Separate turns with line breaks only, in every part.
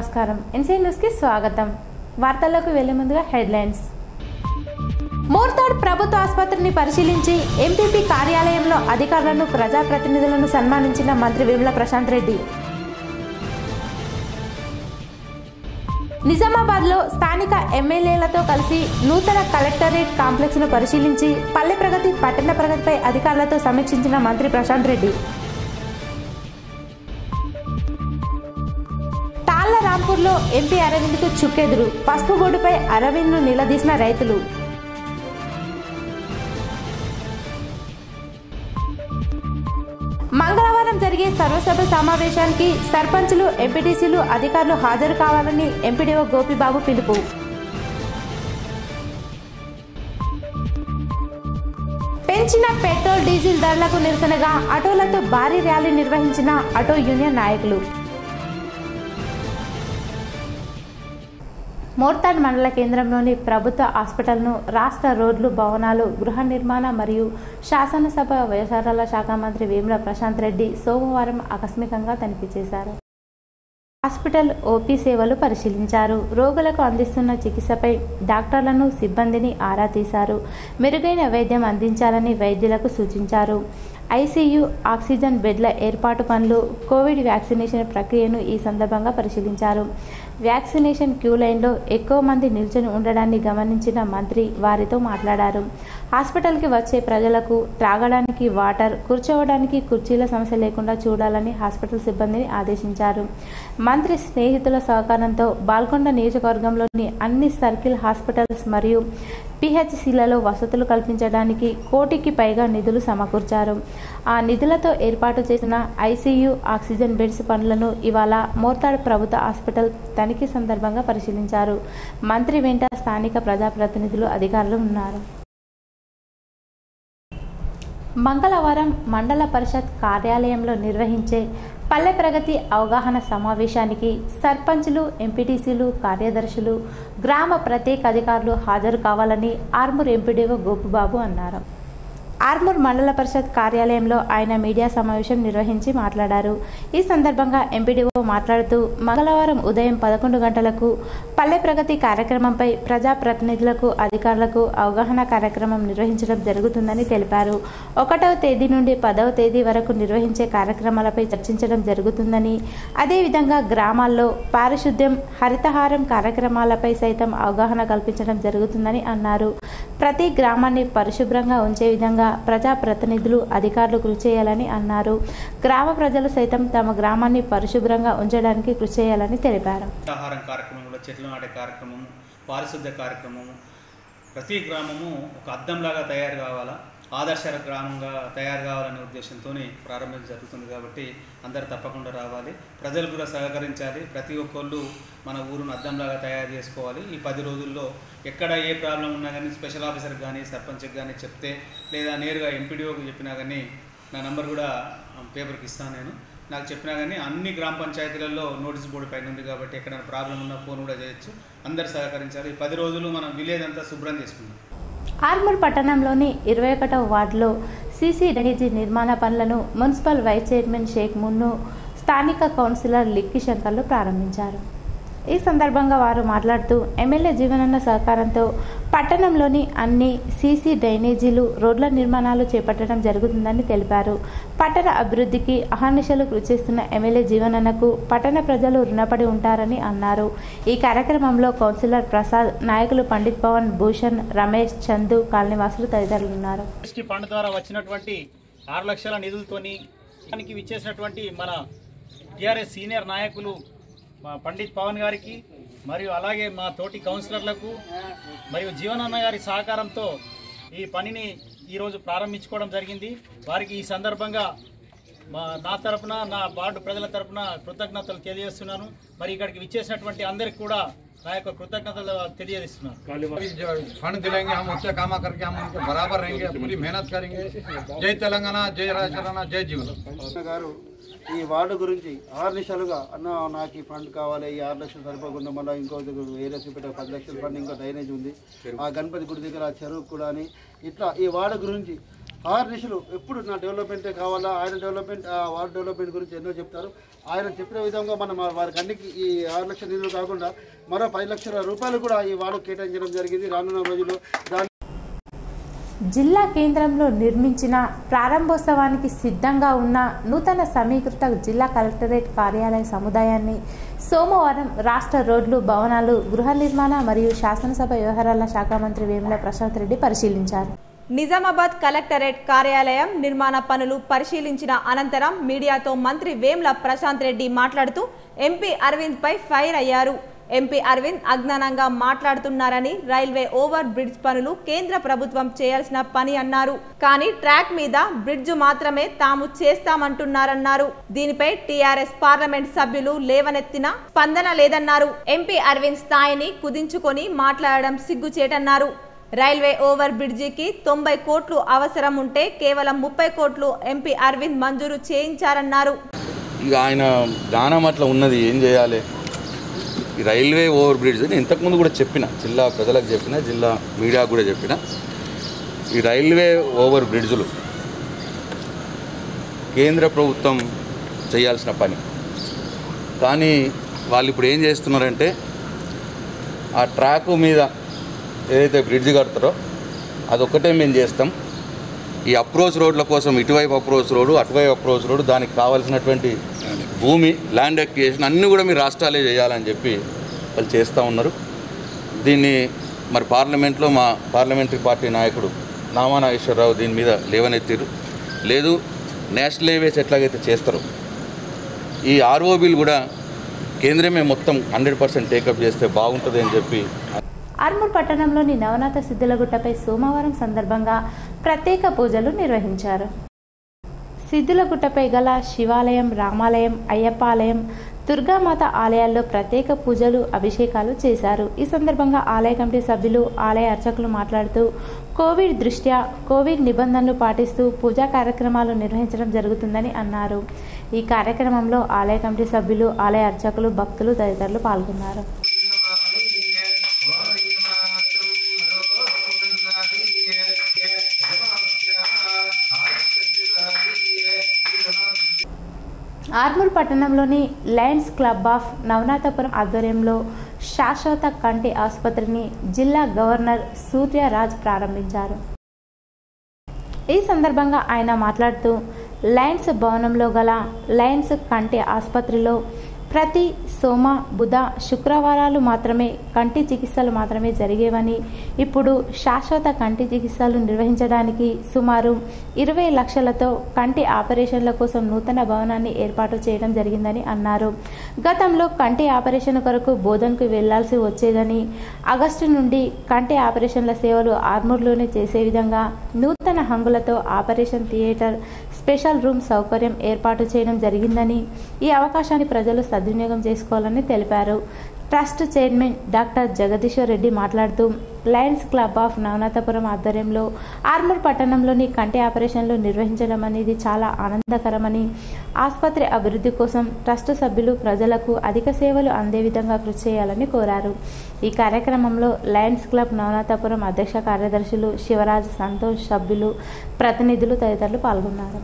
నమస్కారం ఎన్సీ న్యూస్కి స్వాగతం వార్తల్లోకి వెళ్లే ముందుగా హెడ్లైన్స్ మోర్తాడ్ ప్రభుత్వ ఆసుపత్రిని పరిశీలించి ఎంపీపీ కార్యాలయంలో అధికారులను ప్రజాప్రతినిధులను సన్మానించిన మంత్రి వేముల ప్రశాంత్ రెడ్డి నిజామాబాద్లో స్థానిక ఎమ్మెల్యేలతో కలిసి నూతన కలెక్టరేట్ కాంప్లెక్స్ను పరిశీలించి పల్లె ప్రగతి పట్టణ ప్రగతిపై అధికారులతో సమీక్షించిన మంత్రి ప్రశాంత్ రెడ్డి తాళ్ల రాంపూర్లో ఎంపీ అరవింద్కు చుక్కెదురు పసుపు బోర్డుపై అరవింద్ను నిలదీసిన రైతులు మంగళవారం జరిగే సర్వసభ సమావేశానికి సర్పంచులు ఎంపీటీసీలు అధికారులు హాజరు కావాలని ఎంపీడీఓ గోపిబాబు పిలుపు పెంచిన పెట్రోల్ డీజిల్ ధరలకు నిరసనగా ఆటోలతో భారీ ర్యాలీ నిర్వహించిన ఆటో యూనియన్ నాయకులు మోర్తాడ్ మండల కేంద్రంలోని ప్రభుత్వ హాస్పిటల్ను రాష్ట్ర రోడ్లు భవనాలు గృహ నిర్మాణ మరియు శాసనసభ వ్యవహారాల శాఖ మంత్రి వేముల ప్రశాంత్ రెడ్డి సోమవారం ఆకస్మికంగా తనిఖీ చేశారు హాస్పిటల్ ఓపీ సేవలు పరిశీలించారు రోగులకు అందిస్తున్న చికిత్సపై డాక్టర్లను సిబ్బందిని ఆరా తీశారు మెరుగైన వైద్యం అందించాలని వైద్యులకు సూచించారు ఐసీయూ ఆక్సిజన్ బెడ్ల ఏర్పాటు పనులు కోవిడ్ వ్యాక్సినేషన్ ప్రక్రియను ఈ సందర్భంగా పరిశీలించారు వ్యాక్సినేషన్ క్యూ లైన్లో ఎక్కువ మంది నిల్చొని ఉండడాన్ని గమనించిన మంత్రి వారితో మాట్లాడారు హాస్పిటల్కి వచ్చే ప్రజలకు త్రాగడానికి వాటర్ కూర్చోవడానికి కుర్చీల సమస్య లేకుండా చూడాలని హాస్పిటల్ సిబ్బందిని ఆదేశించారు మంత్రి స్నేహితుల సహకారంతో బాల్కొండ నియోజకవర్గంలోని అన్ని సర్కిల్ హాస్పిటల్స్ మరియు పిహెచ్సిలలో వసతులు కల్పించడానికి కోటికి పైగా నిధులు సమకూర్చారు ఆ నిధులతో ఏర్పాటు చేసిన ఐసీయూ ఆక్సిజన్ బెడ్స్ పనులను ఇవాళ మోర్తాడ్ ప్రభుత్వ హాస్పిటల్ తనిఖీ సందర్భంగా పరిశీలించారు మంత్రి వెంట స్థానిక ప్రజాప్రతినిధులు అధికారులు ఉన్నారు మంగళవారం మండల పరిషత్ కార్యాలయంలో నిర్వహించే పల్లె ప్రగతి అవగాహన సమావేశానికి సర్పంచులు ఎంపీటీసీలు కార్యదర్శులు గ్రామ ప్రత్యేక అధికారులు హాజరు కావాలని ఆర్మూర్ ఎంపీడీఓ గోపుబాబు అన్నారు ఆర్మూర్ మండల పరిషత్ కార్యాలయంలో ఆయన మీడియా సమావేశం నిర్వహించి మాట్లాడారు ఈ సందర్భంగా ఎంపీడీఓ మాట్లాడుతూ మంగళవారం ఉదయం పదకొండు గంటలకు పల్లె ప్రగతి కార్యక్రమంపై ప్రజాప్రతినిధులకు అధికారులకు అవగాహన కార్యక్రమం నిర్వహించడం జరుగుతుందని తెలిపారు ఒకటవ తేదీ నుండి పదవ తేదీ వరకు నిర్వహించే కార్యక్రమాలపై చర్చించడం జరుగుతుందని అదేవిధంగా గ్రామాల్లో పారిశుద్ధ్యం హరితహారం కార్యక్రమాలపై సైతం అవగాహన కల్పించడం జరుగుతుందని అన్నారు ప్రతి గ్రామాన్ని పరిశుభ్రంగా ఉంచే విధంగా ప్రజాప్రతినిధులు అధికారులు కృషి చేయాలని అన్నారు గ్రామ ప్రజలు సైతం తమ గ్రామాన్ని పరిశుభ్రంగా ఉంచడానికి కృషి చేయాలని తెలిపారు
ఆహారం కార్యక్రమంలో చెట్లు నాటే కార్యక్రమము పారిశుద్ధ్య కార్యక్రమము ప్రతి గ్రామము ఒక అద్దంలాగా తయారు కావాలా ఆదర్శ గ్రామంగా తయారు కావాలనే ఉద్దేశంతో ప్రారంభం జరుగుతుంది కాబట్టి అందరు తప్పకుండా రావాలి ప్రజలు కూడా సహకరించాలి ప్రతి ఒక్కళ్ళు మన ఊరును అద్దంలాగా తయారు చేసుకోవాలి ఈ పది రోజుల్లో ఎక్కడ ఏ ప్రాబ్లం ఉన్నా కానీ స్పెషల్ ఆఫీసర్కి కానీ సర్పంచ్కి కానీ చెప్తే లేదా నేరుగా ఎంపీడీఓకి చెప్పినా కానీ నా నంబర్ కూడా పేపర్కి ఇస్తాను నేను నాకు చెప్పినా కానీ అన్ని గ్రామ పంచాయతీలలో నోటీస్ బోర్డు పైన ఉంది కాబట్టి ఎక్కడైనా ప్రాబ్లం ఉన్నా ఫోన్ కూడా చేయొచ్చు అందరు సహకరించాలి ఈ పది రోజులు మనం విలేజ్ అంతా శుభ్రం చేసుకుందాం
ఆర్మూర్ పట్టణంలోని ఇరవై ఒకటవ వార్డులో సీసీ డ్రైనేజీ నిర్మాణ పనులను municipal vice chairman Shaik Munnu స్థానిక కౌన్సిలర్ లిక్కి శంకర్లు ప్రారంభించారు ఈ సందర్భంగా వారు మాట్లాడుతూ ఎమ్మెల్యే జీవనన్న సహకారంతో పట్టణంలోని అన్ని సీసీ డ్రైనేజీలు రోడ్ల నిర్మాణాలు చేపట్టడం జరుగుతుందని తెలిపారు పట్టణ అభివృద్ధికి అహర్నిశలు కృషి చేస్తున్న ఎమ్మెల్యే జీవనన్నకు పట్టణ ప్రజలు రుణపడి ఉంటారని అన్నారు ఈ కార్యక్రమంలో కౌన్సిలర్ ప్రసాద్ నాయకులు పండిత్ పవన్ భూషణ్ రమేష్ చందు కాలనీవాసులు తదితరులు ఉన్నారు
ఎస్టీ ఫండ్ ద్వారా వచ్చినటువంటి ఆరు లక్షల నిధులతోని దానికి విచ్చేసినటువంటి మన టీఆర్ఎస్ సీనియర్ నాయకులు మా పండిత్ పవన్ గారికి మరియు అలాగే మా తోటి కౌన్సిలర్లకు మరియు జీవనన్న గారి సహకారంతో ఈ పనిని ఈరోజు ప్రారంభించుకోవడం జరిగింది వారికి ఈ సందర్భంగా మా నా తరపున నా వార్డు ప్రజల తరపున కృతజ్ఞతలు తెలియజేస్తున్నాను మరి ఇక్కడికి విచ్చేసినటువంటి అందరికి కూడా నా యొక్క కృతజ్ఞతలు తెలియజేస్తున్నాను
अभी जो फंड दिलेंगे हम उससे कामा करके हम उनके बराबर रहेंगे पूरी मेहनत करेंगे जय तेलंगाना जय राजस्थान जय जीवन
అన్న గారు ఈ వార్డు గురించి ఆరు నిమిషాలుగా అన్న నాకు ఈ ఫండ్ కావాలి ఈ ఆరు లక్షలు సరిపోకుండా మళ్ళీ ఇంకో దగ్గర వేరే చూపెట్టే పది లక్షల ఫండ్ ఇంకో డ్రైనేజ్ ఉంది ఆ గణపతి గుడి దగ్గర ఆ చెరువు కూడా అని ఇట్లా ఈ వార్డు గురించి ఆరు నిషులు ఎప్పుడు నా డెవలప్మెంటే కావాలా ఆయన డెవలప్మెంట్ ఆ వార్డు డెవలప్మెంట్ గురించి ఎన్నో చెప్తారు ఆయన చెప్పిన విధంగా మనం ఆ వారికి అన్నికి ఈ ఆరు లక్షల నిధులు కాకుండా మరో పది లక్షల రూపాయలు కూడా ఈ వార్డు కేటాయించడం జరిగింది రానున్న రోజుల్లో దాని
జిల్లా కేంద్రంలో నిర్మించిన ప్రారంభోత్సవానికి సిద్ధంగా ఉన్న నూతన సమీకృత జిల్లా కలెక్టరేట్ కార్యాలయ సముదాయాన్ని సోమవారం రాష్ట్ర రోడ్లు భవనాలు గృహ నిర్మాణ మరియు శాసనసభ వ్యవహారాల శాఖ మంత్రి వేముల ప్రశాంత్ రెడ్డి పరిశీలించారు
నిజామాబాద్ కలెక్టరేట్ కార్యాలయం నిర్మాణ పనులు పరిశీలించిన అనంతరం మీడియాతో మంత్రి వేమ్ల ప్రశాంత్ రెడ్డి మాట్లాడుతూ ఎంపీ అరవింద్ పై ఫైర్ అయ్యారు ఎంపీ అరవింద్ అజ్ఞానంగా మాట్లాడుతున్నారని రైల్వే ఓవర్ బ్రిడ్జ్ పనులు కేంద్ర ప్రభుత్వం చేయాల్సిన పని అన్నారు కానీ ట్రాక్ మీద బ్రిడ్జ్ మాత్రమే తాము చేస్తామంటున్నారన్నారు దీనిపై టీఆర్ఎస్ పార్లమెంట్ సభ్యులు లేవనెత్తిన స్పందన లేదన్నారు ఎంపీ అరవింద్ స్థాయిని కుదించుకొని మాట్లాడడం సిగ్గుచేటన్నారు రైల్వే ఓవర్ బ్రిడ్జికి తొంభై కోట్లు అవసరం ఉంటే కేవలం ముప్పై కోట్లు ఎంపీ అరవింద్ మంజూరు చేయించారన్నారు
ఇక ఆయన జ్ఞానం అట్లా ఉన్నది ఏం చేయాలి ఈ రైల్వే ఓవర్ బ్రిడ్జ్ నేను ఇంతకుముందు కూడా చెప్పిన జిల్లా ప్రజలకు చెప్పిన జిల్లా మీడియా కూడా చెప్పిన ఈ రైల్వే ఓవర్ బ్రిడ్జ్లు కేంద్ర ప్రభుత్వం చేయాల్సిన పని కానీ వాళ్ళు ఇప్పుడు ఏం చేస్తున్నారంటే ఆ ట్రాక్ మీద ఏదైతే బ్రిడ్జ్ కడతారో అదొక్కటే మేము చేస్తాం ఈ అప్రోచ్ రోడ్ల కోసం ఇటువైపు అప్రోచ్ రోడ్డు అటువైపు అప్రోచ్ రోడ్డు దానికి కావాల్సినటువంటి భూమి ల్యాండ్ ఎక్వియేషన్ అన్నీ కూడా మీరు రాష్ట్రాలే చేయాలని చెప్పి వాళ్ళు చేస్తూ ఉన్నారు దీన్ని మరి పార్లమెంట్లో మా పార్లమెంటరీ పార్టీ నాయకుడు నామా నాగేశ్వరరావు దీని మీద లేవనెత్తిరు లేదు నేషనల్ హైవేస్ ఎట్లాగైతే చేస్తారో ఈ ఆర్ఓబీలు కూడా కేంద్రమే మొత్తం హండ్రెడ్ పర్సెంట్ టేకప్ చేస్తే బాగుంటుంది అని చెప్పి
ఆర్మూర్ పట్టణంలోని నవనాథ సిద్ధులగుట్టపై సోమవారం సందర్భంగా ప్రత్యేక పూజలు నిర్వహించారు సిద్ధులగుట్టపై గల శివాలయం రామాలయం అయ్యప్పాలయం దుర్గామాత ఆలయాల్లో ప్రత్యేక పూజలు అభిషేకాలు చేశారు ఈ సందర్భంగా ఆలయ కమిటీ సభ్యులు ఆలయ అర్చకులు మాట్లాడుతూ కోవిడ్ దృష్ట్యా కోవిడ్ నిబంధనలు పాటిస్తూ పూజా కార్యక్రమాలు నిర్వహించడం జరుగుతుందని అన్నారు ఈ కార్యక్రమంలో ఆలయ కమిటీ సభ్యులు ఆలయ అర్చకులు భక్తులు తదితరులు పాల్గొన్నారు ఆర్మూర్ పట్టణంలోని లయన్స్ క్లబ్ ఆఫ్ నవనాథపురం ఆధ్వర్యంలో శాశ్వత కంటి ఆసుపత్రిని జిల్లా గవర్నర్ సూర్యరాజ్ ప్రారంభించారు ఈ సందర్భంగా ఆయన మాట్లాడుతూ లయన్స్ భవనంలో గల లయన్స్ కంటి ఆసుపత్రిలో ప్రతి సోమ బుధ శుక్రవారాలు మాత్రమే కంటి చికిత్సలు మాత్రమే జరిగేవని ఇప్పుడు శాశ్వత కంటి చికిత్సలు నిర్వహించడానికి సుమారు ఇరవై లక్షలతో కంటి ఆపరేషన్ల కోసం నూతన భవనాన్ని ఏర్పాటు చేయడం జరిగిందని అన్నారు గతంలో కంటి ఆపరేషన్ కొరకు బోధన్కు వెళ్లాల్సి వచ్చేదని ఆగస్టు నుండి కంటి ఆపరేషన్ల సేవలు ఆర్మూర్లోనే చేసే విధంగా నూతన హంగులతో ఆపరేషన్ థియేటర్ స్పెషల్ రూమ్ సౌకర్యం ఏర్పాటు చేయడం జరిగిందని ఈ అవకాశాన్ని ప్రజలు సద్వినియోగం చేసుకోవాలని తెలిపారు trust chairman doctor Jagadishwar Reddy మాట్లాడుతూ లయన్స్ క్లబ్ ఆఫ్ నవనాథపురం ఆధ్వర్యంలో ఆర్మూర్ పట్టణంలోని కంటి ఆపరేషన్లు నిర్వహించడం అనేది చాలా ఆనందకరమని ఆసుపత్రి అభివృద్ధి కోసం ట్రస్ట్ సభ్యులు ప్రజలకు అధిక సేవలు అందే విధంగా కృషి చేయాలని కోరారు ఈ కార్యక్రమంలో లయన్స్ క్లబ్ నవనాథపురం అధ్యక్ష కార్యదర్శులు శివరాజ్ సంతోష్ సభ్యులు ప్రతినిధులు తదితరులు పాల్గొన్నారు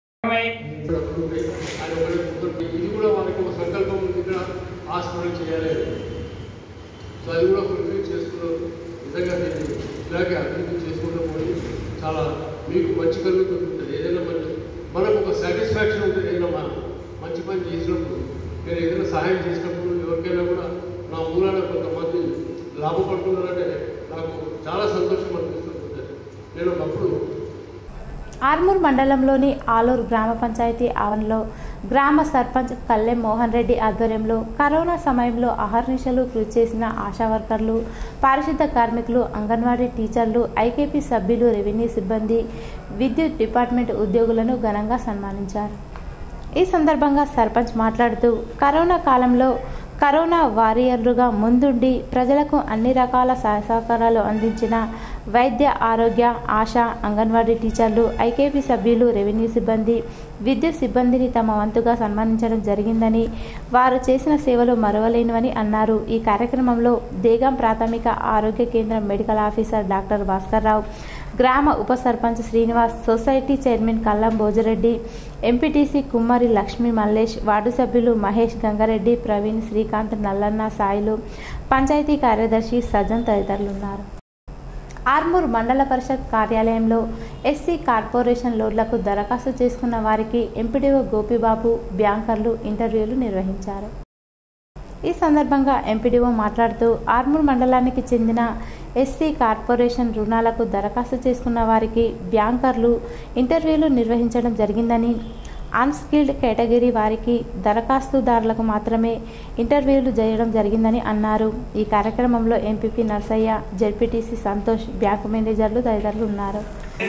ఇది కూడా వాళ్ళకి ఒక సంకల్పం ఉంది ఇక్కడ హాస్పిటల్ చేయాలి సో అది కూడా ఫుల్ఫిల్ చేసుకున్నారు నిజంగా దీన్ని ఇలాగే అభివృద్ధి చేసుకుంటూ పోయి చాలా మీకు మంచి కలుగుతుంటుంది ఏదైనా మంచి మనకు ఒక సాటిస్ఫాక్షన్ ఉంటుంది ఏదైనా మనం మంచి పని చేసినప్పుడు నేను ఏదైనా సహాయం చేసినప్పుడు ఎవరికైనా కూడా నా మూలాన కొంతమంది లాభపడుతున్నారంటే నాకు చాలా సంతోషం అనిపిస్తుంటుంది నేను ఒకప్పుడు
ఆర్మూర్ మండలంలోని ఆలూరు గ్రామ పంచాయతీ ఆవరణలో గ్రామ సర్పంచ్ కల్లె మోహన్ రెడ్డి ఆధ్వర్యంలో కరోనా సమయంలో అహర్నిశలు కృషి చేసిన ఆశా వర్కర్లు పారిశుద్ధ కార్మికులు అంగన్వాడీ టీచర్లు ఐకేపీ సభ్యులు రెవెన్యూ సిబ్బంది విద్యుత్ డిపార్ట్మెంట్ ఉద్యోగులను ఘనంగా సన్మానించారు ఈ సందర్భంగా సర్పంచ్ మాట్లాడుతూ కరోనా కాలంలో కరోనా వారియర్లుగా ముందుండి ప్రజలకు అన్ని రకాల సహ సహకారాలు అందించిన వైద్య ఆరోగ్య ఆశా అంగన్వాడీ టీచర్లు ఐకేపీ సభ్యులు రెవెన్యూ సిబ్బంది విద్యుత్ సిబ్బందిని తమ వంతుగా సన్మానించడం జరిగిందని వారు చేసిన సేవలు మరవలేనివని అన్నారు ఈ కార్యక్రమంలో దేగం ప్రాథమిక ఆరోగ్య కేంద్రం medical officer doctor Bhaskar Rao గ్రామ ఉప sarpanch Srinivas society chairman Kallam Bhojareddy MPTC Kummari Lakshmi Mallesh ward సభ్యులు మహేష్ గంగారెడ్డి ప్రవీణ్ శ్రీకాంత్ నల్లన్న సాయిలు పంచాయతీ కార్యదర్శి సజ్జన్ తదితరులు ఉన్నారు ఆర్మూర్ మండల పరిషత్ కార్యాలయంలో ఎస్సీ కార్పొరేషన్ లోడ్లకు దరఖాస్తు చేసుకున్న వారికి ఎంపీడీఓ గోపిబాబు బ్యాంకర్లు ఇంటర్వ్యూలు నిర్వహించారు ఈ సందర్భంగా ఎంపీడీఓ మాట్లాడుతూ ఆర్మూర్ మండలానికి చెందిన ఎస్సీ కార్పొరేషన్ రుణాలకు దరఖాస్తు చేసుకున్న వారికి బ్యాంకర్లు ఇంటర్వ్యూలు నిర్వహించడం జరిగిందని అన్స్కిల్డ్ కేటగిరీ వారికి దరఖాస్తుదారులకు మాత్రమే ఇంటర్వ్యూలు చేయడం జరిగిందని అన్నారు ఈ కార్యక్రమంలో MPP Narsaiah ZPTC Santosh bank మేనేజర్లు తదితరులు ఉన్నారు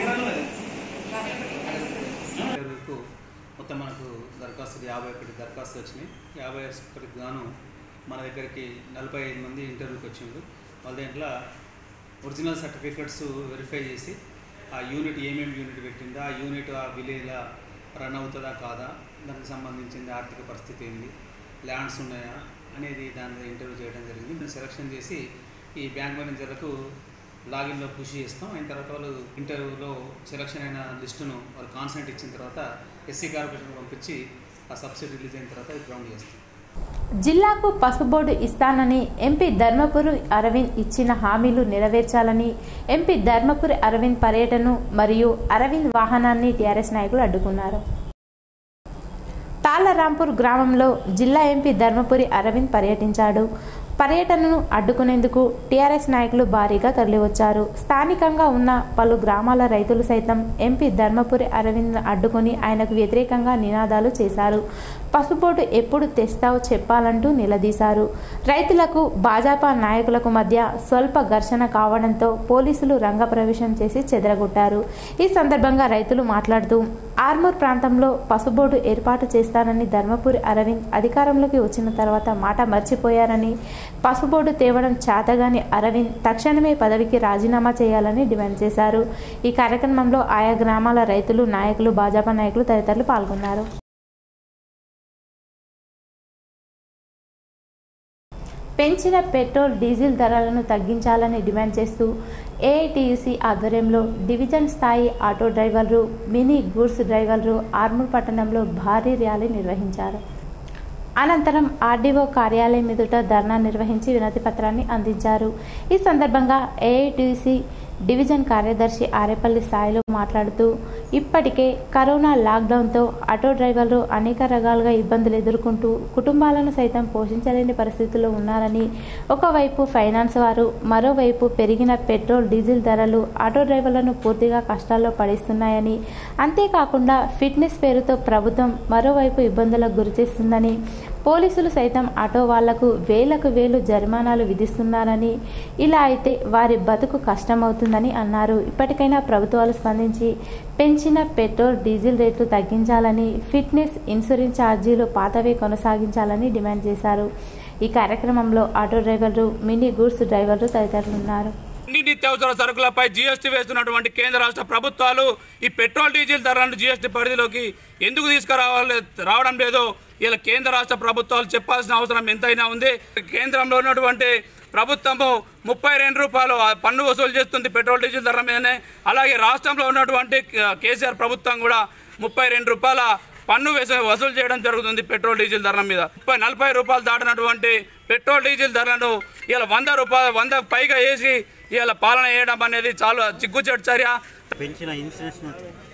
ఇంటర్వ్యూకు మొత్తం మనకు దరఖాస్తులు యాభై ఒకటి దరఖాస్తులు వచ్చినాయి యాభై ఒకటికి గాను మన దగ్గరికి నలభై ఐదు మంది ఇంటర్వ్యూకి వచ్చిండ్రు వాళ్ళ దాంట్లో ఒరిజినల్ సర్టిఫికెట్స్ వెరిఫై చేసి ఆ యూనిట్ ఏమేమి యూనిట్ పెట్టిందో ఆ యూనిట్ ఆ విలేజ్లో రన్ అవుతుందా కాదా దానికి సంబంధించింది ఆర్థిక పరిస్థితి ఏంది ల్యాండ్స్ ఉన్నాయా అనేది దాని మీద ఇంటర్వ్యూ చేయడం జరిగింది మేము సెలక్షన్ చేసి ఈ బ్యాంక్ మేనేజర్లకు లాగిన్లో పుష్ చేస్తాం అయిన తర్వాత వాళ్ళు ఇంటర్వ్యూలో సెలక్షన్ అయిన లిస్టును వాళ్ళు కాన్సెంట్ ఇచ్చిన తర్వాత ఎస్సీ కార్పొరేషన్ పంపించి ఆ సబ్సిడీ రిలీజ్ అయిన తర్వాత అది గ్రౌండ్ చేస్తాం
జిల్లాకు పసుపు బోర్డు ఇస్తానని ఎంపీ ధర్మపురి అరవింద్ ఇచ్చిన హామీలు నెరవేర్చాలని ఎంపీ ధర్మపురి అరవింద్ పర్యటన మరియు అరవింద్ వాహనాన్ని టీఆర్ఎస్ నాయకులు అడ్డుకున్నారు తాళ్లరాంపూర్ గ్రామంలో జిల్లా ఎంపీ ధర్మపురి అరవింద్ పర్యటించాడు పర్యటనను అడ్డుకునేందుకు టీఆర్ఎస్ నాయకులు భారీగా తరలివచ్చారు స్థానికంగా ఉన్న పలు గ్రామాల రైతులు సైతం ఎంపీ ధర్మపురి అరవింద్ అడ్డుకొని ఆయనకు వ్యతిరేకంగా నినాదాలు చేశారు పసుపోటు ఎప్పుడు తెస్తావు చెప్పాలంటూ నిలదీశారు రైతులకు భాజపా నాయకులకు మధ్య స్వల్ప ఘర్షణ కావడంతో పోలీసులు రంగప్రవేశం చేసి చెదరగొట్టారు ఈ సందర్భంగా రైతులు మాట్లాడుతూ ఆర్మూర్ ప్రాంతంలో పసుబోర్డు ఏర్పాటు చేస్తానని ధర్మపురి అరవింద్ అధికారంలోకి వచ్చిన తర్వాత మాట మర్చిపోయారని పసుబోర్డు తేవడం చేతగాని అరవింద్ తక్షణమే పదవికి రాజీనామా చేయాలని డిమాండ్ చేశారు ఈ కార్యక్రమంలో ఆయా గ్రామాల రైతులు నాయకులు భాజపా నాయకులు తదితరులు పాల్గొన్నారు పెంచిన పెట్రోల్ డీజిల్ ధరలను తగ్గించాలని డిమాండ్ చేస్తూ ఏఐటియుసి ఆధ్వర్యంలో డివిజన్ స్థాయి ఆటో డ్రైవర్లు మినీ గూడ్స్ డ్రైవర్లు ఆర్మూర్ పట్టణంలో భారీ ర్యాలీ నిర్వహించారు అనంతరం ఆర్డీఓ కార్యాలయం ఎదుట ధర్నా నిర్వహించి వినతి పత్రాన్ని అందించారు ఈ సందర్భంగా ఏఐటిసి డివిజన్ కార్యదర్శి ఆరేపల్లి స్థాయిలో మాట్లాడుతూ ఇప్పటికే కరోనా లాక్డౌన్తో ఆటో డ్రైవర్లు అనేక రకాలుగా ఇబ్బందులు ఎదుర్కొంటూ కుటుంబాలను సైతం పోషించలేని పరిస్థితుల్లో ఉన్నారని ఒకవైపు ఫైనాన్స్ వారు మరోవైపు పెరిగిన పెట్రోల్ డీజిల్ ధరలు ఆటో డ్రైవర్లను పూర్తిగా కష్టాల్లో పడిస్తున్నాయని అంతేకాకుండా ఫిట్నెస్ పేరుతో ప్రభుత్వం మరోవైపు ఇబ్బందులకు గురిచేస్తుందని పోలీసులు సైతం ఆటో వాళ్లకు వేలకు వేలు జరిమానాలు విధిస్తున్నారని ఇలా అయితే వారి బతుకు కష్టమవుతుందని అన్నారు ఇప్పటికైనా ప్రభుత్వాలు స్పందించి పెంచిన పెట్రోల్ డీజిల్ రేట్లు తగ్గించాలని ఫిట్నెస్ ఇన్సూరెన్స్ ఛార్జీలు పాతవే కొనసాగించాలని డిమాండ్ చేశారు ఈ కార్యక్రమంలో ఆటో డ్రైవర్లు మినీ గూడ్స్ డ్రైవర్లు తదితరులు ఉన్నారు
అన్ని నిత్యావసర సరుకులపై జీఎస్టీ వేస్తున్నటువంటి కేంద్ర రాష్ట్ర ప్రభుత్వాలు ఈ పెట్రోల్ డీజిల్ ధరలను జీఎస్టీ పరిధిలోకి ఎందుకు తీసుకురావాలి రావడం లేదో ఇలా కేంద్ర రాష్ట్ర ప్రభుత్వాలు చెప్పాల్సిన అవసరం ఎంతైనా ఉంది కేంద్రంలో ఉన్నటువంటి ప్రభుత్వము ముప్పై రెండు రూపాయలు ఆ పన్ను వసూలు చేస్తుంది పెట్రోల్ డీజిల్ ధర మీదనే అలాగే రాష్ట్రంలో ఉన్నటువంటి కేసీఆర్ ప్రభుత్వం కూడా ముప్పై రెండు రూపాయల పన్ను వేస వసూలు చేయడం జరుగుతుంది పెట్రోల్ డీజిల్ ధరల మీద ముప్పై నలభై రూపాయలు దాటినటువంటి పెట్రోల్ డీజిల్ ధరలను ఇలా వంద రూపాయలు వంద పైగా వేసి ఇలా పాలన చేయడం అనేది చాలా చిగ్గుచెట్టు చర్య
పెంచిన ఇన్సూరెన్స్ను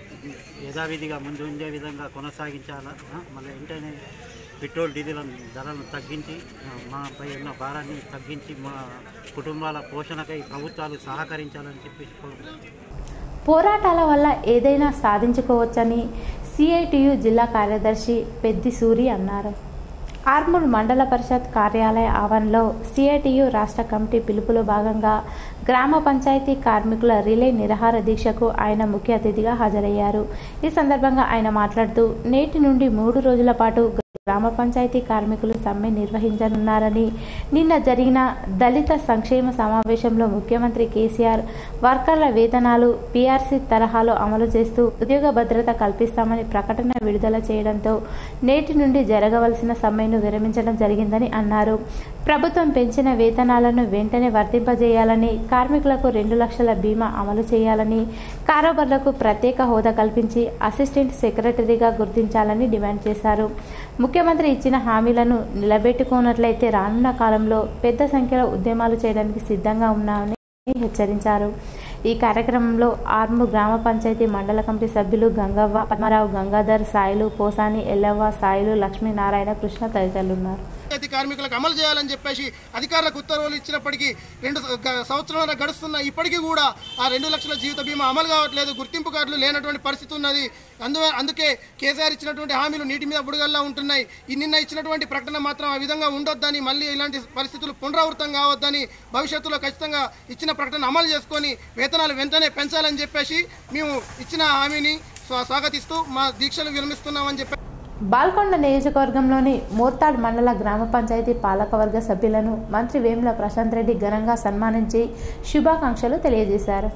యథావిధిగా ముందు ఉండే విధంగా కొనసాగించాలా ఆ, మళ్ళీ వెంటనే పెట్రోల్ డీజిల్ ధరలను తగ్గించి ఆ, మాపై ఉన్న భారాన్ని తగ్గించి మా కుటుంబాల పోషణకై ప్రభుత్వాలు సహకరించాలని చెప్పేసి కోరుకుంటున్నాను
పోరాటాల వల్ల ఏదైనా సాధించుకోవచ్చని సిఐటియు జిల్లా కార్యదర్శి పెద్ది సూరి అన్నారు ఆర్మూర్ మండల పరిషత్ కార్యాలయ ఆవరణలో సిఐటియు రాష్ట్ర కమిటీ పిలుపులో భాగంగా గ్రామ పంచాయతీ కార్మికుల రిలే నిరాహార దీక్షకు ఆయన ముఖ్య అతిథిగా హాజరయ్యారు ఈ సందర్భంగా ఆయన మాట్లాడుతూ నేటి నుండి మూడు రోజుల పాటు గ్రామ పంచాయతీ కార్మికులు సమ్మె నిర్వహించనున్నారని నిన్న జరిగిన దళిత సంక్షేమ సమావేశంలో ముఖ్యమంత్రి కేసీఆర్ వర్కర్ల వేతనాలు పీఆర్సీ తరహాలో అమలు చేస్తూ ఉద్యోగ భద్రత కల్పిస్తామని ప్రకటన విడుదల చేయడంతో నేటి నుండి జరగవలసిన సమ్మెను విరమించడం జరిగిందని అన్నారు ప్రభుత్వం పెంచిన వేతనాలను వెంటనే వర్తింపజేయాలని కార్మికులకు రెండు లక్షల బీమా అమలు చేయాలని కారోబార్లకు ప్రత్యేక హోదా కల్పించి అసిస్టెంట్ సెక్రటరీగా గుర్తించాలని డిమాండ్ చేశారు ముఖ్యమంత్రి ఇచ్చిన హామీలను నిలబెట్టుకున్నట్లయితే రానున్న కాలంలో పెద్ద సంఖ్యలో ఉద్యమాలు చేయడానికి సిద్ధంగా ఉన్నామని హెచ్చరించారు ఈ కార్యక్రమంలో ఆర్ము గ్రామ పంచాయతీ మండల కమిటీ సభ్యులు గంగవ్వ పద్మరావు గంగాధర్ సాయిలు పోసాని ఎల్లవ్వ సాయిలు లక్ష్మీనారాయణ కృష్ణ తదితరులు ఉన్నారు
పంచాయతీ కార్మికులకు అమలు చేయాలని చెప్పేసి అధికారులకు ఉత్తర్వులు ఇచ్చినప్పటికీ రెండు గ- సంవత్సరాల గడుస్తున్న ఇప్పటికీ కూడా ఆ రెండు లక్షల జీవిత బీమా అమలు కావట్లేదు గుర్తింపు కార్డులు లేనటువంటి పరిస్థితి ఉన్నది అందు అందుకే కేసీఆర్ ఇచ్చినటువంటి హామీలు నీటి మీద బుడగల్లా ఉంటున్నాయి ఈ నిన్న ఇచ్చినటువంటి ప్రకటన మాత్రం ఆ విధంగా ఉండొద్దని మళ్ళీ ఇలాంటి పరిస్థితులు పునరావృతం కావద్దని భవిష్యత్తులో ఖచ్చితంగా ఇచ్చిన ప్రకటన అమలు చేసుకొని వేతనాలు వెంటనే పెంచాలని చెప్పేసి మేము ఇచ్చిన హామీని స్వా- స్వాగతిస్తూ మా దీక్షలు విరమిస్తున్నామని చెప్పి
బాల్కొండ నియోజకవర్గంలోని మోర్తాడ్ మండల గ్రామ పంచాయతీ పాలకవర్గ సభ్యులను మంత్రి వేముల ప్రశాంత్ రెడ్డి ఘనంగా సన్మానించి శుభాకాంక్షలు తెలియజేశారు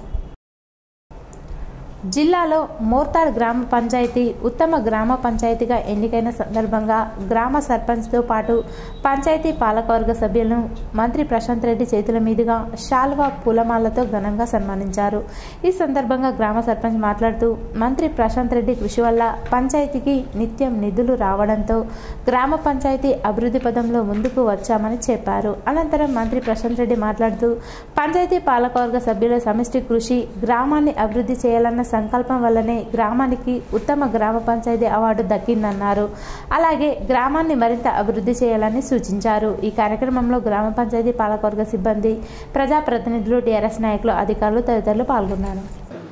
జిల్లాలో మోర్తాడ్ గ్రామ పంచాయతీ ఉత్తమ గ్రామ పంచాయతీగా ఎన్నికైన సందర్భంగా గ్రామ సర్పంచ్తో పాటు పంచాయతీ పాలకవర్గ సభ్యులను మంత్రి ప్రశాంత్ రెడ్డి చేతుల మీదుగా శాల్వా పూలమాలతో ఘనంగా సన్మానించారు ఈ సందర్భంగా గ్రామ సర్పంచ్ మాట్లాడుతూ మంత్రి ప్రశాంత్ రెడ్డి కృషి వల్ల పంచాయతీకి నిత్యం నిధులు రావడంతో గ్రామ పంచాయతీ అభివృద్ధి పదంలో ముందుకు వచ్చామని చెప్పారు అనంతరం మంత్రి ప్రశాంత్ రెడ్డి మాట్లాడుతూ పంచాయతీ పాలకవర్గ సభ్యుల సమిష్టి కృషి గ్రామాన్ని అభివృద్ధి చేయాలన్న సంకల్పం వల్లనే గ్రామానికి ఉత్తమ గ్రామ పంచాయతీ అవార్డు దక్కిందన్నారు అలాగే గ్రామాన్ని మరింత అభివృద్ధి చేయాలని సూచించారు ఈ కార్యక్రమంలో గ్రామ పంచాయతీ పాలకవర్గ సిబ్బంది ప్రజాప్రతినిధులు టీఆర్ఎస్ నాయకులు అధికారులు తదితరులు పాల్గొన్నారు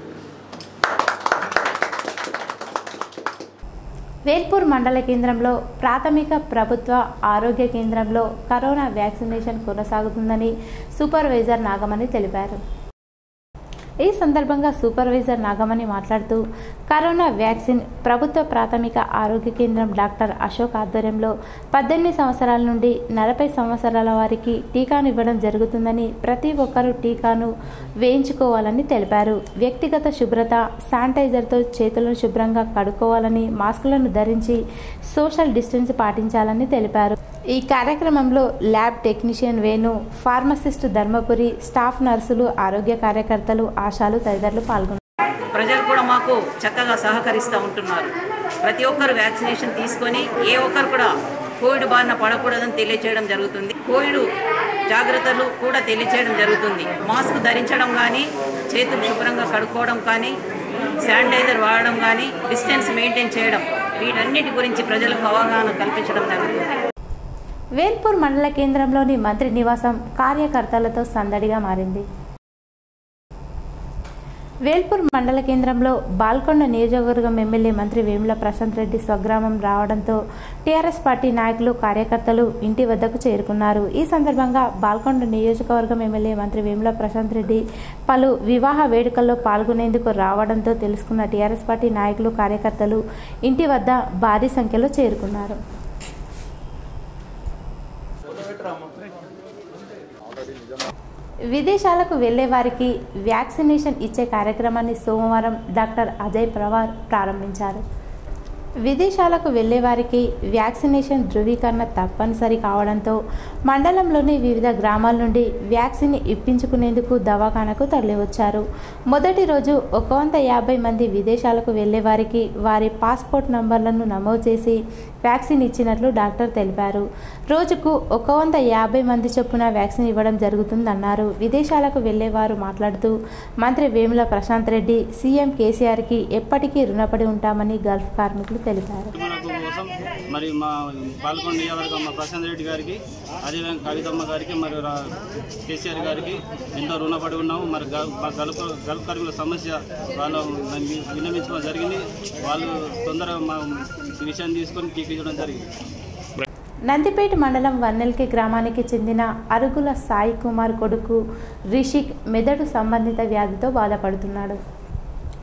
వేల్పూర్ మండల కేంద్రంలో ప్రాథమిక ప్రభుత్వ ఆరోగ్య కేంద్రంలో కరోనా వ్యాక్సినేషన్ కొనసాగుతుందని సూపర్వైజర్ నాగమణి తెలిపారు ఈ సందర్భంగా సూపర్వైజర్ నాగమణి మాట్లాడుతూ కరోనా వ్యాక్సిన్ ప్రభుత్వ ప్రాథమిక ఆరోగ్య కేంద్రం డాక్టర్ అశోక్ ఆధ్వర్యంలో పద్దెనిమిది సంవత్సరాల నుండి నలభై సంవత్సరాల వారికి టీకాను ఇవ్వడం జరుగుతుందని ప్రతి ఒక్కరూ టీకాను వేయించుకోవాలని తెలిపారు వ్యక్తిగత శుభ్రత శానిటైజర్తో చేతులను శుభ్రంగా కడుక్కోవాలని మాస్కులను ధరించి సోషల్ డిస్టెన్స్ పాటించాలని తెలిపారు ఈ కార్యక్రమంలో lab technician Venu pharmacist Dharmapuri staff నర్సులు ఆరోగ్య కార్యకర్తలు ఆశాలు తదితరులు పాల్గొన్నారు
ప్రజలు కూడా మాకు చక్కగా సహకరిస్తూ ఉంటున్నారు ప్రతి ఒక్కరు వ్యాక్సినేషన్ తీసుకొని ఏ ఒక్కరు కూడా కోవిడ్ బారిన పడకూడదని తెలియచేయడం జరుగుతుంది కోవిడ్ జాగ్రత్తలు కూడా తెలియచేయడం జరుగుతుంది మాస్క్ ధరించడం కానీ చేతులు శుభ్రంగా కడుక్కోవడం కానీ శానిటైజర్ వాడడం కానీ డిస్టెన్స్ మెయింటైన్ చేయడం వీటన్నిటి గురించి ప్రజలకు అవగాహన కల్పించడం జరుగుతుంది
వేల్పూర్ మండల కేంద్రంలోని మంత్రి నివాసం కార్యకర్తలతో సందడిగా మారింది వేల్పూర్ మండల కేంద్రంలో బాల్కొండ నియోజకవర్గం ఎమ్మెల్యే మంత్రి వేముల ప్రశాంత్ రెడ్డి స్వగ్రామం రావడంతో టీఆర్ఎస్ పార్టీ నాయకులు కార్యకర్తలు ఇంటి వద్దకు చేరుకున్నారు ఈ సందర్భంగా బాల్కొండ నియోజకవర్గం ఎమ్మెల్యే మంత్రి వేముల ప్రశాంత్ రెడ్డి పలు వివాహ వేడుకల్లో పాల్గొనేందుకు రావడంతో తెలుసుకున్న టీఆర్ఎస్ పార్టీ నాయకులు కార్యకర్తలు ఇంటి వద్ద భారీ సంఖ్యలో చేరుకున్నారు విదేశాలకు వెళ్లే వారికి వ్యాక్సినేషన్ ఇచ్చే కార్యక్రమాన్ని సోమవారం డాక్టర్ అజయ్ పవార్ ప్రారంభించారు విదేశాలకు వెళ్లే వారికి వ్యాక్సినేషన్ ధృవీకరణ తప్పనిసరి కావడంతో మండలంలోని వివిధ గ్రామాల నుండి వ్యాక్సిన్ ఇప్పించుకునేందుకు దవాఖానకు తరలివచ్చారు మొదటి రోజు ఒక వంద యాభై మంది విదేశాలకు వెళ్లే వారికి వారి పాస్పోర్ట్ నంబర్లను నమోదు చేసి వ్యాక్సిన్ ఇచ్చినట్లు డాక్టర్ తెలిపారు రోజుకు ఒక వంద యాభై మంది చొప్పున వ్యాక్సిన్ ఇవ్వడం జరుగుతుందన్నారు విదేశాలకు వెళ్లేవారు మాట్లాడుతూ మంత్రి వేముల ప్రశాంత్ రెడ్డి సీఎం కేసీఆర్కి ఎప్పటికీ రుణపడి ఉంటామని గల్ఫ్ కార్మికులు తెలిపారు
మనకు కోసం మరి మా పాల్గొండ నియోజకవర్గం మా ప్రశాంత్ రెడ్డి గారికి అదేవిధంగా కవితమ్మ గారికి మరి రా- కేసీఆర్ గారికి ఎంతో రుణపడి ఉన్నాము మరి గల్- మా గల్ఫ్ గల్ఫ్ కార్మికుల సమస్య వాళ్ళు మరి విన్నవించడం జరిగింది వాళ్ళు తొందరగా మా ఈ విషయాన్ని తీసుకొని టీకించడం జరిగింది
నందిపేట మండలం వన్నెల్కి గ్రామానికి చెందిన అరుగుల సాయి కుమార్ కొడుకు రిషిక్ మెదడు సంబంధిత వ్యాధితో బాధపడుతున్నాడు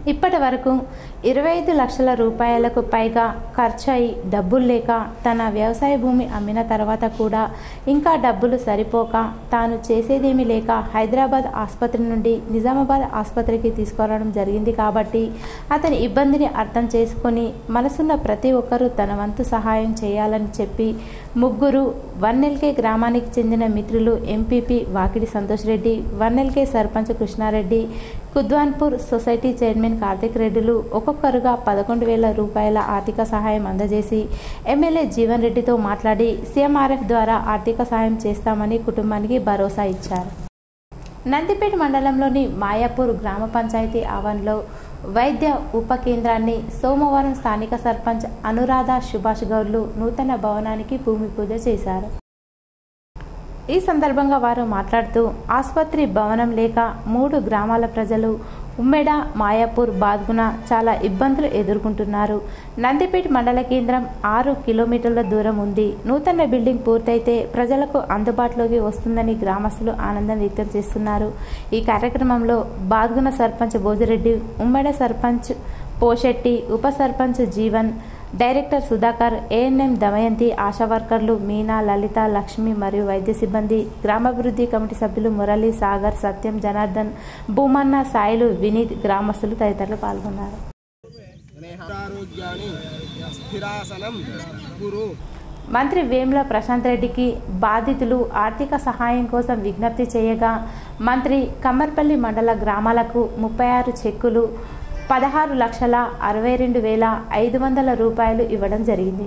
ఇప్పటి వరకు ఇరవై ఐదు లక్షల రూపాయలకు పైగా ఖర్చు అయి డబ్బులు లేక తన వ్యవసాయ భూమి అమ్మిన తర్వాత కూడా ఇంకా డబ్బులు సరిపోక తాను చేసేదేమీ లేక హైదరాబాద్ ఆసుపత్రి నుండి నిజామాబాద్ ఆసుపత్రికి తీసుకురావడం జరిగింది కాబట్టి అతని ఇబ్బందిని అర్థం చేసుకొని మనసున్న ప్రతి ఒక్కరూ తన వంతు సహాయం చేయాలని చెప్పి ముగ్గురు వన్నెల్కే గ్రామానికి చెందిన మిత్రులు MPP Vakidi Santosh Reddy Vannelke sarpanch Krishnareddy Kudwanpur society chairman Karthik రెడ్డిలు ఒక్కొక్కరుగా పదకొండు వేల రూపాయల ఆర్థిక సహాయం అందజేసి ఎమ్మెల్యే జీవన్ రెడ్డితో మాట్లాడి సీఎంఆర్ఎఫ్ ద్వారా ఆర్థిక సహాయం చేస్తామని కుటుంబానికి భరోసా ఇచ్చారు నందిపేట మండలంలోని మాయాపూర్ గ్రామ పంచాయతీ ఆవరణలో వైద్య ఉప కేంద్రాన్ని సోమవారం స్థానిక సర్పంచ్ అనురాధ సుభాష్ గౌడ్లు నూతన భవనానికి భూమి పూజ చేశారు ఈ సందర్భంగా వారు మాట్లాడుతూ ఆసుపత్రి భవనం లేక మూడు గ్రామాల ప్రజలు ఉమ్మెడ మాయాపూర్ బాద్గున చాలా ఇబ్బందులు ఎదుర్కొంటున్నారు నందిపేట మండల కేంద్రం ఆరు కిలోమీటర్ల దూరం ఉంది నూతన బిల్డింగ్ పూర్తయితే ప్రజలకు అందుబాటులోకి వస్తుందని గ్రామస్తులు ఆనందం వ్యక్తం చేస్తున్నారు ఈ కార్యక్రమంలో బాద్గున సర్పంచ్ భోజిరెడ్డి ఉమ్మెడ సర్పంచ్ పోషెట్టి ఉప సర్పంచ్ జీవన్ డైరెక్టర్ సుధాకర్ ఏఎన్ఎం దమయంతి ఆశా వర్కర్లు మీనా లలిత లక్ష్మి మరియు వైద్య సిబ్బంది గ్రామాభివృద్ధి కమిటీ సభ్యులు మురళి సాగర్ సత్యం జనార్దన్ భూమన్న సాయిలు వినీత్ గ్రామస్తులు తదితరులు పాల్గొన్నారు
స్నేహారోగ్యాన్ని స్థిరాసనం గురు
మంత్రి వేముల ప్రశాంత్ రెడ్డికి బాధితులు ఆర్థిక సహాయం కోసం విజ్ఞప్తి చేయగా మంత్రి కమ్మర్పల్లి మండల గ్రామాలకు ముప్పై ఆరు చెక్కులు పదహారు లక్షల అరవై రెండు వేల ఐదు వందల రూపాయలు ఇవ్వడం జరిగింది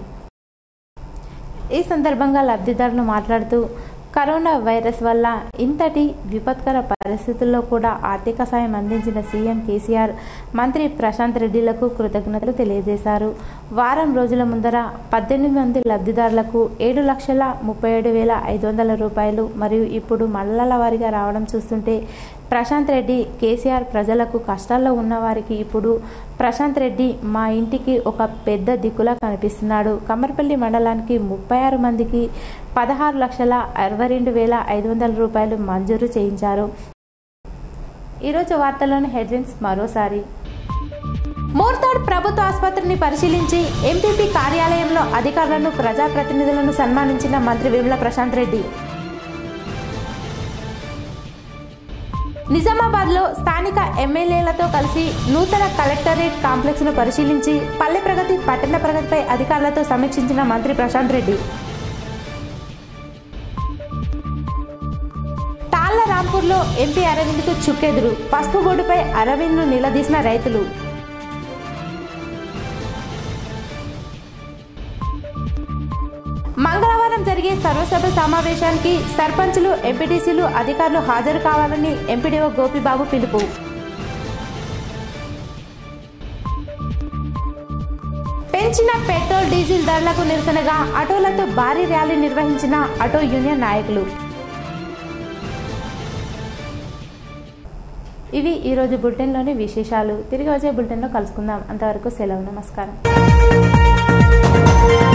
ఈ సందర్భంగా లబ్ధిదారులు మాట్లాడుతూ కరోనా వైరస్ వల్ల ఇంతటి విపత్కర పరిస్థితుల్లో కూడా ఆర్థిక సాయం అందించిన సీఎం కేసీఆర్ మంత్రి ప్రశాంత్ రెడ్డిలకు కృతజ్ఞతలు తెలియజేశారు వారం రోజుల ముందర పద్దెనిమిది మంది లబ్ధిదారులకు ఏడు లక్షల ముప్పై ఏడు వేల ఐదు వందల రూపాయలు మరియు ఇప్పుడు మండలాల వారీగా రావడం చూస్తుంటే ప్రశాంత్ రెడ్డి కేసీఆర్ ప్రజలకు కష్టాల్లో ఉన్న వారికి ఇప్పుడు ప్రశాంత్ రెడ్డి మా ఇంటికి ఒక పెద్ద దిక్కులా కనిపిస్తున్నాడు కమ్మర్పల్లి మండలానికి ముప్పై ఆరు మందికి పదహారు లక్షల అరవై రెండు వేల ఐదు వందల రూపాయలు మంజూరు చేయించారు ఈరోజు వార్తల్లోని హెడ్లైన్స్ మరోసారి మోర్తాడ్ ప్రభుత్వ ఆసుపత్రిని పరిశీలించి ఎంపీపీ కార్యాలయంలో అధికారులను ప్రజాప్రతినిధులను సన్మానించిన మంత్రి వేముల ప్రశాంత్ రెడ్డి నిజామాబాద్ లో స్థానిక ఎమ్మెల్యేలతో కలిసి నూతన కలెక్టరేట్ కాంప్లెక్స్ ను పరిశీలించి పల్లె ప్రగతి పట్టణ ప్రగతిపై అధికారులతో సమీక్షించిన మంత్రి ప్రశాంత్ రెడ్డి తాళ్ల రాంపూర్లో ఎంపీ అరవింద్కు చుక్కెదురు పసుపు బోర్డుపై అరవింద్ను నిలదీసిన రైతులు మంగళవారం జరిగే సర్వసభ సమావేశానికి సర్పంచులు ఎంపీటీసీలు అధికారులు హాజరు కావాలని ఎంపీడీఓ గోపిబాబు పిలుపు పెంచిన పెట్రోల్ డీజిల్ ధరలకు నిరసనగా ఆటోలతో భారీ ర్యాలీ నిర్వహించిన ఆటో యూనియన్ నాయకులు ఇవి ఈరోజు బులెటిన్లోని విశేషాలు తిరిగి వచ్చే బులెటిన్లో కలుసుకుందాం అంతవరకు సెలవు నమస్కారం